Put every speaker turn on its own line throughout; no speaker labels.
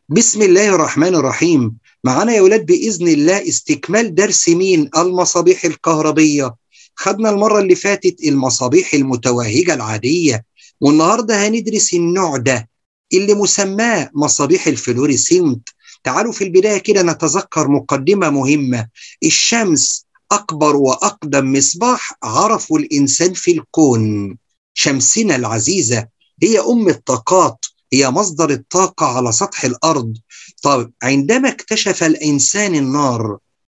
بسم الله الرحمن الرحيم معانا يا ولاد بإذن الله استكمال درس مين المصابيح الكهربية خدنا المرة اللي فاتت المصابيح المتوهجة العادية والنهاردة هندرس النوع ده اللي مسماه مصابيح الفلوريسنت تعالوا في البداية كده نتذكر مقدمة مهمة الشمس أكبر وأقدم مصباح عرفه الإنسان في الكون شمسنا العزيزة هي أم الطاقات هي مصدر الطاقة على سطح الأرض طب عندما اكتشف الإنسان النار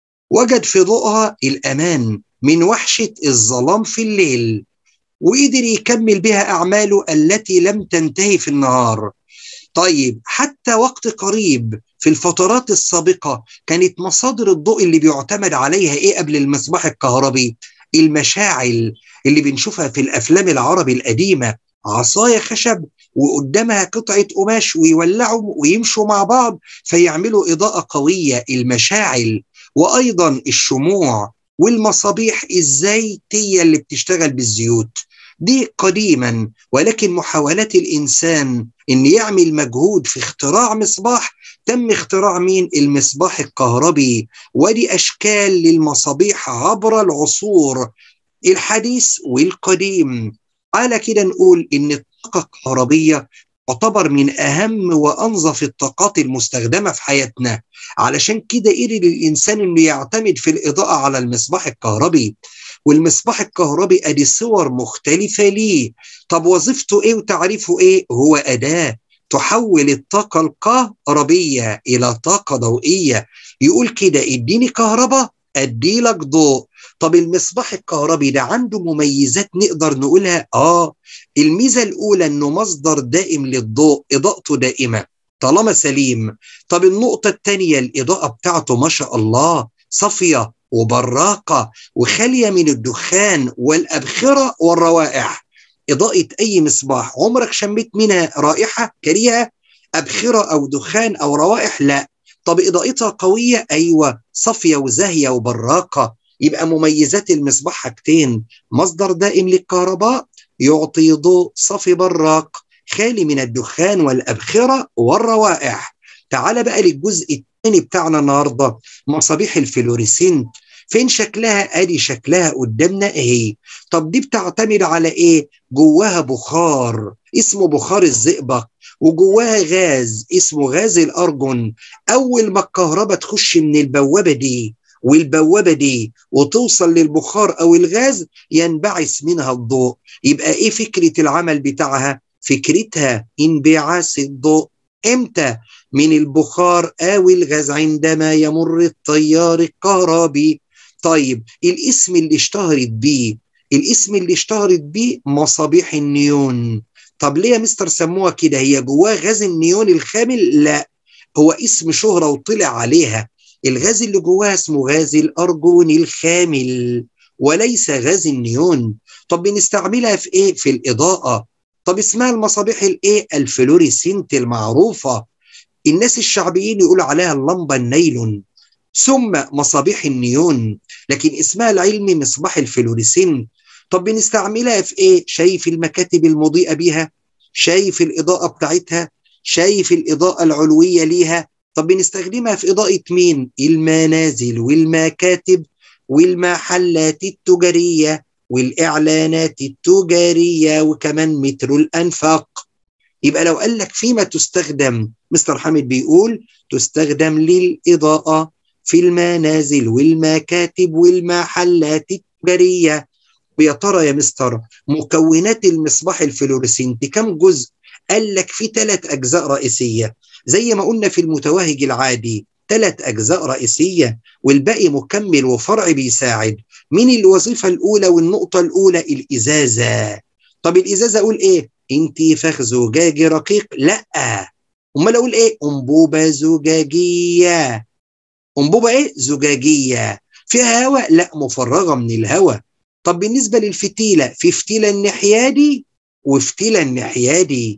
وجد في ضوءها الأمان من وحشة الظلام في الليل وقدر يكمل بها أعماله التي لم تنتهي في النهار طيب حتى وقت قريب في الفترات السابقة كانت مصادر الضوء اللي بيعتمد عليها إيه قبل المصباح الكهربي المشاعل اللي بنشوفها في الأفلام العربي القديمة عصاية خشب وقدامها قطعة قماش ويولعوا ويمشوا مع بعض فيعملوا إضاءة قوية المشاعل وأيضا الشموع والمصابيح الزيتية اللي بتشتغل بالزيوت دي قديما ولكن محاولات الإنسان إن يعمل مجهود في اختراع مصباح تم اختراع مين المصباح الكهربي ودي أشكال للمصابيح عبر العصور الحديث والقديم على كده نقول إن الطاقة الكهربية تعتبر من أهم وأنظف الطاقات المستخدمة في حياتنا علشان كده قدر الإنسان إنه يعتمد في الإضاءة على المصباح الكهربي والمصباح الكهربي ادي صور مختلفه ليه طب وظيفته ايه وتعريفه ايه هو اداه تحول الطاقه الكهربيه الى طاقه ضوئيه يقول كده اديني كهرباء ادي لك ضوء طب المصباح الكهربي ده عنده مميزات نقدر نقولها اه الميزه الاولى انه مصدر دائم للضوء اضاءته دائمه طالما سليم طب النقطه الثانيه الاضاءه بتاعته ما شاء الله صافيه وبراقة وخالية من الدخان والأبخرة والروائح إضاءة أي مصباح عمرك شميت منها رائحة كريهة أبخرة أو دخان أو روائح لا طب إضاءتها قوية أيوة صافية وزاهية وبراقة يبقى مميزات المصباح حاجتين مصدر دائم للكهرباء يعطي ضوء صافي براق خالي من الدخان والأبخرة والروائح تعال بقى للجزء الثاني بتاعنا النهارده مصابيح الفلوريسنت فين شكلها ادي شكلها قدامنا اهي طب دي بتعتمد على ايه جواها بخار اسمه بخار الزئبق وجواها غاز اسمه غاز الارجون اول ما الكهرباء تخش من البوابه دي والبوابه دي وتوصل للبخار او الغاز ينبعث منها الضوء يبقى ايه فكره العمل بتاعها فكرتها انبعاث الضوء امتى من البخار او الغاز عندما يمر التيار الكهربي طيب الاسم اللي اشتهرت بيه الاسم اللي اشتهرت بيه مصابيح النيون طب ليه يا مستر سموها كده هي جواها غاز النيون الخامل لا هو اسم شهرة وطلع عليها الغاز اللي جواها اسمه غاز الأرجون الخامل وليس غاز النيون طب بنستعملها في ايه في الإضاءة طب اسمها المصابيح الايه الفلوريسنت المعروفة الناس الشعبيين يقولوا عليها اللمبة النيلون ثم مصابيح النيون لكن اسمها العلمي مصباح الفلوريسنت طب بنستعملها في ايه شايف المكاتب المضيئة بيها شايف الإضاءة بتاعتها شايف الإضاءة العلوية ليها طب بنستخدمها في إضاءة مين المنازل والمكاتب والمحلات التجارية والإعلانات التجارية وكمان مترو الأنفاق يبقى لو قال لك فيما تستخدم مستر حامد بيقول تستخدم للإضاءة في المنازل والمكاتب والمحلات التجارية ويا ترى يا مستر مكونات المصباح الفلوريسنت كم جزء قال لك في ثلاث أجزاء رئيسية زي ما قلنا في المتوهج العادي ثلاث أجزاء رئيسية والباقي مكمل وفرع بيساعد من الوظيفة الأولى والنقطة الأولى الإزازة طب الإزازة أقول إيه انتفاخ زجاجي رقيق لا امال اقول ايه انبوبه زجاجيه انبوبه ايه زجاجيه فيها هواء لا مفرغه من الهواء طب بالنسبه للفتيله في فتيله الناحيه دي وفتيله الناحيه دي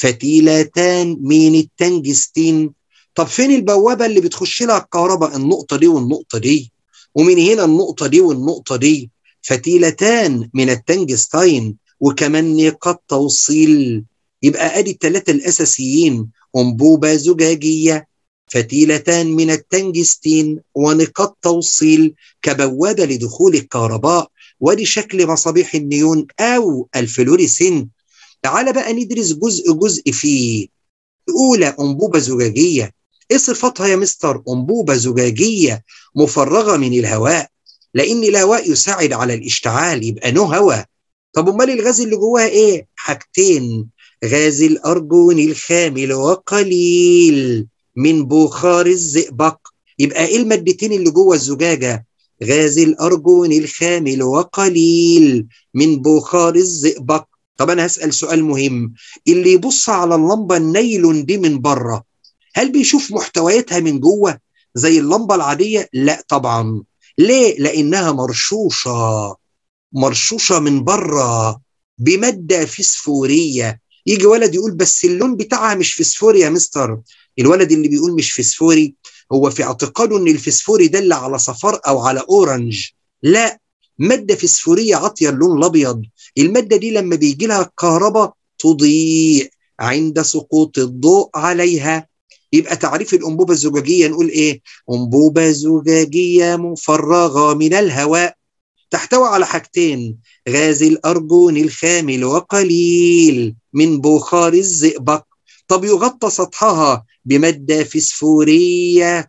فتيلتان من التنجستين طب فين البوابه اللي بتخش لها الكهرباء النقطه دي والنقطه دي ومن هنا النقطه دي والنقطه دي فتيلتان من التنجستين وكمان نقاط توصيل يبقى ادي الثلاثه الاساسيين أنبوبة زجاجية فتيلتان من التنجستين ونقاط توصيل كبوابة لدخول الكهرباء ولشكل مصابيح النيون أو الفلوريسنت تعال بقى ندرس جزء جزء فيه الأولى أنبوبة زجاجية إيه صفاتها يا مستر أنبوبة زجاجية مفرغة من الهواء لأن الهواء يساعد على الاشتعال يبقى نو هواء طب أمال الغاز اللي جواها إيه؟ حاجتين غاز الأرجون الخامل وقليل من بخار الزئبق يبقى إيه المادتين اللي جوه الزجاجة؟ غاز الأرجون الخامل وقليل من بخار الزئبق طب أنا هسأل سؤال مهم اللي يبص على اللمبة النايلون دي من بره هل بيشوف محتوياتها من جوه زي اللمبة العادية؟ لا طبعا ليه؟ لأنها مرشوشة مرشوشة من بره بمادة فسفورية يجي ولد يقول بس اللون بتاعها مش فسفوري يا مستر الولد اللي بيقول مش فسفوري هو في اعتقاده ان الفسفوري دل على صفار او على اورنج لا مادة فسفورية عاطية اللون الابيض المادة دي لما بيجي لها الكهرباء تضيء عند سقوط الضوء عليها يبقى تعريف الأنبوبة الزجاجية نقول إيه؟ أنبوبة زجاجية مفرغة من الهواء تحتوي على حاجتين غاز الأرجون الخامل وقليل من بخار الزئبق طب يغطى سطحها بمادة فسفورية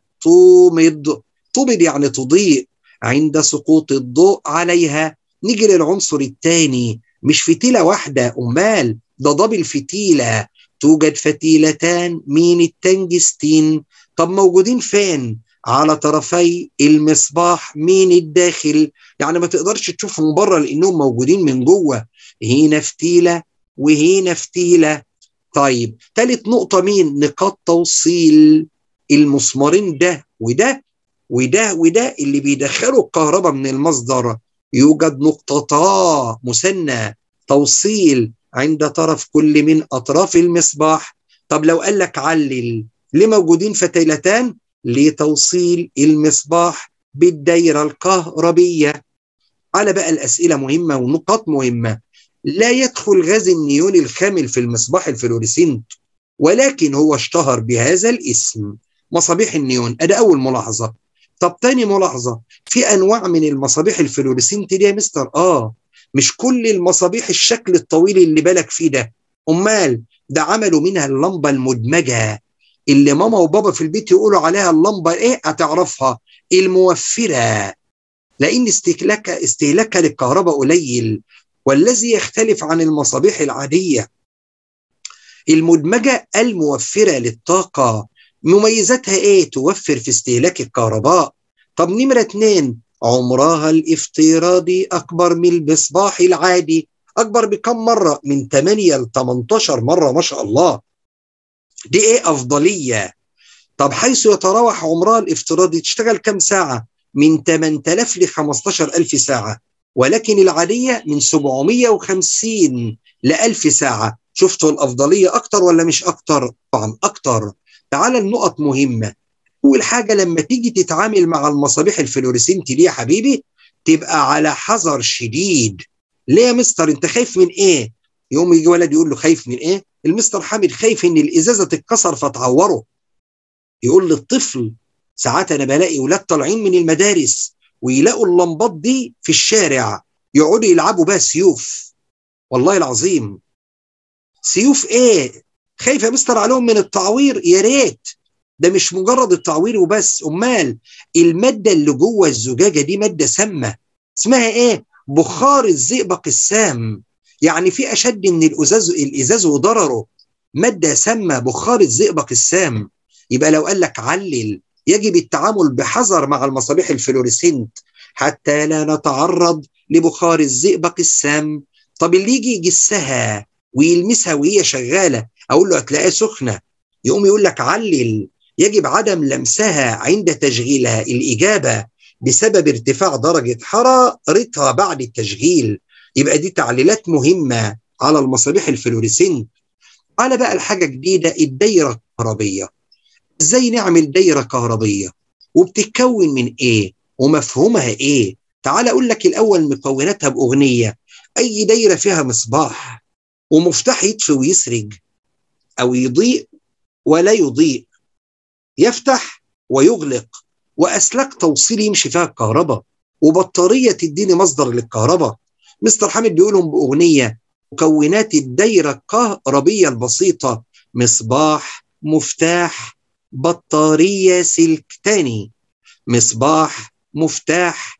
تومض تومض يعني تضيء عند سقوط الضوء عليها نيجي للعنصر الثاني مش فتيلة واحدة أمال ده دبل فتيلة توجد فتيلتان من التنجستين طب موجودين فين على طرفي المصباح من الداخل يعني ما تقدرش تشوفهم بره لانهم موجودين من جوه هنا فتيله وهنا فتيله طيب ثالث نقطه مين نقاط توصيل المسمارين ده وده وده وده اللي بيدخلوا الكهرباء من المصدر يوجد نقطتا مثنى توصيل عند طرف كل من اطراف المصباح طب لو قال لك علل ليه موجودين فتيلتان لتوصيل المصباح بالدايره الكهربيه على بقى الاسئله مهمه ونقاط مهمه لا يدخل غاز النيون الخامل في المصباح الفلوريسنت ولكن هو اشتهر بهذا الاسم مصابيح النيون ادي اول ملاحظه طب تاني ملاحظه في انواع من المصابيح الفلوريسنت دي يا مستر اه مش كل المصابيح الشكل الطويل اللي بالك فيه ده امال ده عملوا منها اللمبه المدمجه اللي ماما وبابا في البيت يقولوا عليها اللمبه ايه هتعرفها الموفره لان استهلاكها استهلاكها للكهرباء قليل والذي يختلف عن المصابيح العاديه المدمجه الموفره للطاقه مميزاتها ايه توفر في استهلاك الكهرباء طب نمره اتنين عمرها الافتراضي اكبر من المصباح العادي اكبر بكم مره من 8 ل 18 مره ما شاء الله دي ايه افضليه طب حيث يتراوح عمرها الافتراضي تشتغل كم ساعه من 8000 ل 15000 ساعه ولكن العاديه من 750 ل 1000 ساعه شفتوا الافضليه اكتر ولا مش اكتر طبعا اكتر تعال النقط مهمه اول حاجه لما تيجي تتعامل مع المصابيح الفلوريسنت دي يا حبيبي تبقى على حذر شديد ليه يا مستر انت خايف من ايه يوم يجي ولد يقول له خايف من ايه المستر حامد خايف ان الازازه تتكسر فتعوره يقول للطفل ساعات انا بلاقي ولاد طالعين من المدارس ويلاقوا اللمبات دي في الشارع يقعدوا يلعبوا بها سيوف والله العظيم سيوف ايه خايف يا مستر عليهم من التعوير يا ريت ده مش مجرد التعوير وبس امال الماده اللي جوه الزجاجه دي ماده سامه اسمها ايه بخار الزئبق السام يعني في اشد من الازاز الازاز وضرره ماده سامه بخار الزئبق السام يبقى لو قال لك علل يجب التعامل بحذر مع المصابيح الفلوريسنت حتى لا نتعرض لبخار الزئبق السام طب اللي يجي يجسها ويلمسها وهي شغاله اقول له هتلاقيها سخنه يقوم يقول لك علل يجب عدم لمسها عند تشغيلها الاجابه بسبب ارتفاع درجه حرارتها بعد التشغيل يبقى دي تعليلات مهمه على المصابيح الفلوريسنت على بقى الحاجه جديده الدايره الكهربيه ازاي نعمل دايره كهربيه وبتتكون من ايه ومفهومها ايه تعال اقول لك الاول مكوناتها باغنيه اي دايره فيها مصباح ومفتاح يطفي ويسرج او يضيء ولا يضيء يفتح ويغلق واسلاك توصيل يمشي فيها الكهرباء وبطاريه تديني مصدر للكهرباء مستر حامد بيقولهم باغنيه مكونات الدايره الكهربيه البسيطه مصباح مفتاح بطاريه سلك تاني مصباح مفتاح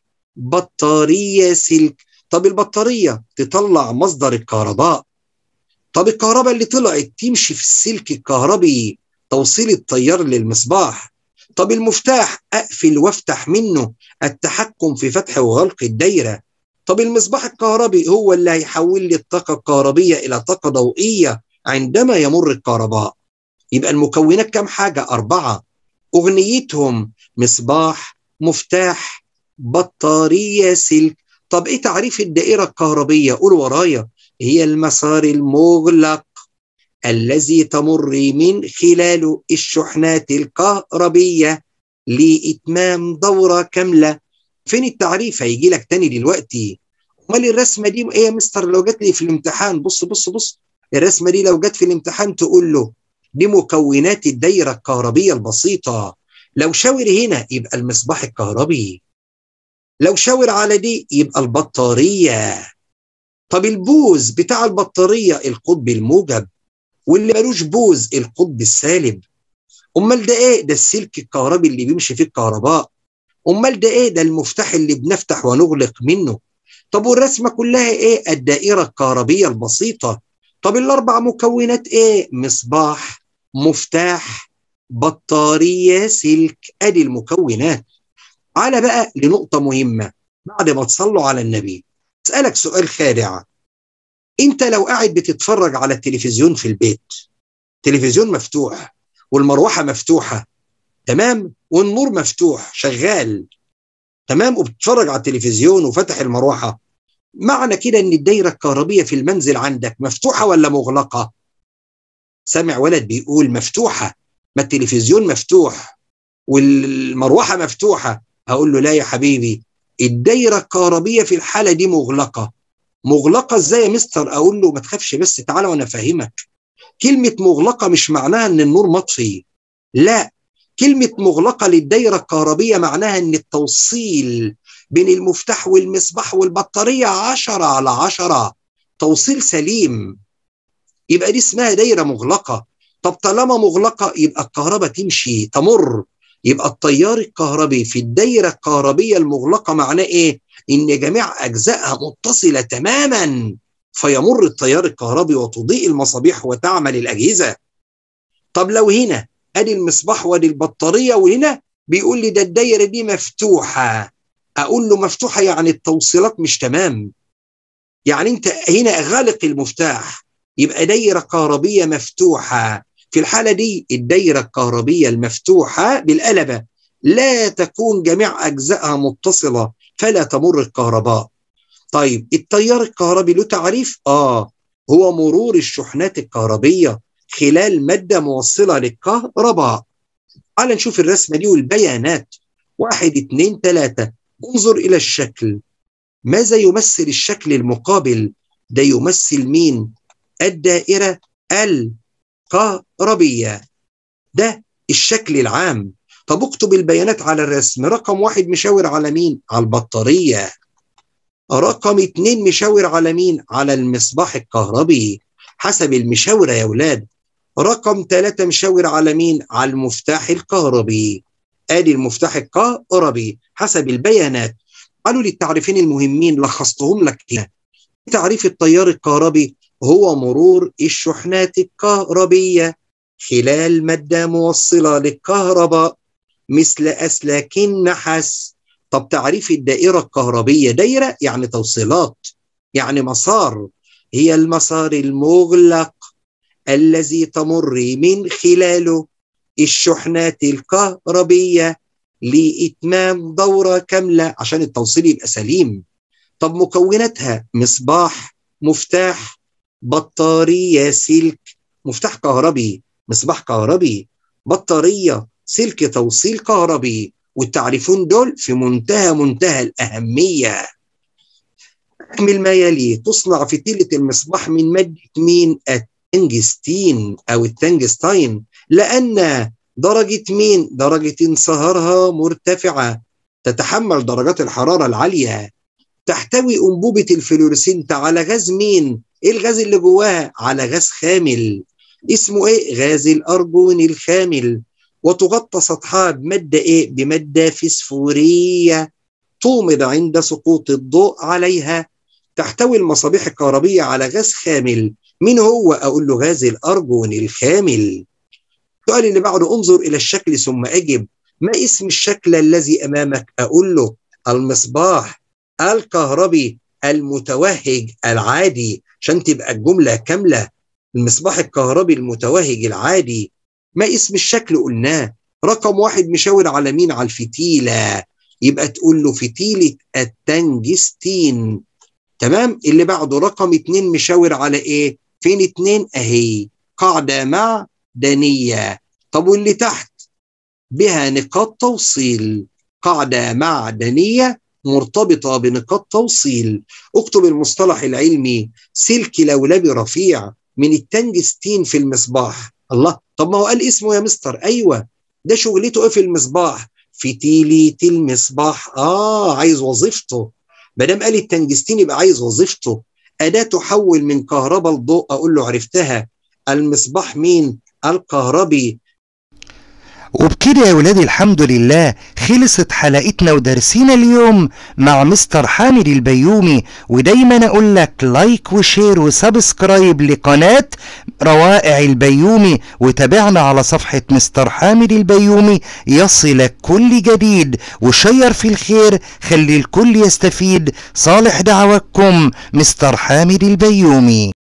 بطاريه سلك طب البطاريه تطلع مصدر الكهرباء طب الكهرباء اللي طلعت تمشي في السلك الكهربي توصيل التيار للمصباح طب المفتاح اقفل وافتح منه التحكم في فتح وغلق الدايره طب المصباح الكهربي هو اللي هيحول لي الطاقه الكهربيه الى طاقه ضوئيه عندما يمر الكهرباء يبقى المكونات كم حاجه اربعه اغنيتهم مصباح مفتاح بطاريه سلك طب ايه تعريف الدائره الكهربيه قول ورايا هي المسار المغلق الذي تمر من خلاله الشحنات الكهربيه لاتمام دوره كامله فين التعريف هيجي لك تاني دلوقتي امال الرسمه دي ايه يا مستر لو جت لي في الامتحان بص بص بص الرسمه دي لو جت في الامتحان تقول له دي مكونات الدايره الكهربيه البسيطه لو شاور هنا يبقى المصباح الكهربي لو شاور على دي يبقى البطاريه طب البوز بتاع البطاريه القطب الموجب واللي ملوش بوز القطب السالب امال ده ايه ده السلك الكهربي اللي بيمشي فيه الكهرباء امال ده ايه ده المفتاح اللي بنفتح ونغلق منه طب والرسمه كلها ايه الدائره الكهربيه البسيطه طب الاربع مكونات ايه مصباح مفتاح بطاريه سلك ادي المكونات على بقى لنقطه مهمه بعد ما تصلوا على النبي اسالك سؤال خادع انت لو قاعد بتتفرج على التلفزيون في البيت تلفزيون مفتوح والمروحه مفتوحه تمام والنور مفتوح شغال تمام وبتتفرج على التلفزيون وفتح المروحه معنى كده ان الدايره الكهربيه في المنزل عندك مفتوحه ولا مغلقه سامع ولد بيقول مفتوحه ما التلفزيون مفتوح والمروحه مفتوحه هقول له لا يا حبيبي الدايره الكهربيه في الحاله دي مغلقه مغلقه ازاي يا مستر اقول له ما تخافش بس تعالى وانا افهمك كلمه مغلقه مش معناها ان النور مطفي لا كلمه مغلقه للدايره الكهربيه معناها ان التوصيل بين المفتاح والمصباح والبطاريه 10 على 10 توصيل سليم يبقى دي اسمها دايره مغلقه طب طالما مغلقه يبقى الكهرباء تمشي تمر يبقى التيار الكهربي في الدايره الكهربيه المغلقه معناه ايه؟ ان جميع اجزائها متصله تماما فيمر التيار الكهربي وتضيء المصابيح وتعمل الاجهزه. طب لو هنا ادي المصباح وادي البطاريه وهنا بيقول لي ده الدايره دي مفتوحه اقول له مفتوحه يعني التوصيلات مش تمام. يعني انت هنا غالق المفتاح يبقى دايره كهربيه مفتوحه في الحالة دي الدايرة الكهربية المفتوحة بالقلبة لا تكون جميع أجزائها متصلة فلا تمر الكهرباء طيب التيار الكهربي له تعريف؟ آه هو مرور الشحنات الكهربية خلال مادة موصلة للكهرباء تعال نشوف الرسمة دي والبيانات واحد اتنين تلاتة انظر إلى الشكل ماذا يمثل الشكل المقابل ده يمثل مين الدائرة الكهربية ده الشكل العام طب اكتب البيانات على الرسم رقم واحد مشاور على مين على البطارية رقم اتنين مشاور على مين على المصباح الكهربي حسب المشاورة يا ولاد رقم ثلاثة مشاور على مين على المفتاح الكهربي ادي المفتاح الكهربي حسب البيانات قالوا لي التعريفين المهمين لخصتهم لك هنا تعريف التيار الكهربي هو مرور الشحنات الكهربية خلال مادة موصلة للكهرباء مثل أسلاك النحاس طب تعريف الدائرة الكهربية دايرة يعني توصيلات يعني مسار هي المسار المغلق الذي تمر من خلاله الشحنات الكهربية لإتمام دورة كاملة عشان التوصيل يبقى سليم طب مكوناتها مصباح مفتاح بطارية سلك مفتاح كهربي مصباح كهربي بطارية سلك توصيل كهربي والتعريفون دول في منتهى منتهى الأهمية أكمل ما يلي تصنع فتيلة المصباح من مادة مين التنجستين أو التنجستاين لأن درجة مين؟ درجة انصهارها مرتفعة تتحمل درجات الحرارة العالية تحتوي أنبوبة الفلورسنت على غاز مين؟ إيه الغاز اللي جواها؟ على غاز خامل اسمه إيه؟ غاز الأرجون الخامل وتغطى سطحها بمادة إيه؟ بمادة فسفورية تومض عند سقوط الضوء عليها تحتوي المصابيح الكهربية على غاز خامل مين هو؟ أقول له غاز الأرجون الخامل السؤال اللي بعده انظر إلى الشكل ثم أجب ما اسم الشكل الذي أمامك؟ أقول له المصباح الكهربي المتوهج العادي عشان تبقى الجملة كاملة المصباح الكهربي المتوهج العادي ما اسم الشكل قلناه رقم واحد مشاور على مين على الفتيلة يبقى تقول له فتيلة التنجستين تمام اللي بعده رقم اتنين مشاور على ايه فين اتنين اهي قاعدة معدنية طب واللي تحت بها نقاط توصيل قاعدة معدنية مرتبطة بنقاط توصيل اكتب المصطلح العلمي سلك لولبي رفيع من التنجستين في المصباح الله طب ما هو قال اسمه يا مستر ايوه ده شغلته ايه في المصباح فتيلة المصباح اه عايز وظيفته ما دام قال التنجستين يبقى عايز وظيفته اداه تحول من كهرباء لضوء اقول له عرفتها المصباح مين الكهربي
وبكده يا ولادي الحمد لله خلصت حلقتنا ودرسينا اليوم مع مستر حامد البيومي ودايما اقول لك لايك وشير وسبسكرايب لقناة روائع البيومي وتابعنا على صفحة مستر حامد البيومي يصلك كل جديد وشير في الخير خلي الكل يستفيد صالح دعواتكم مستر حامد البيومي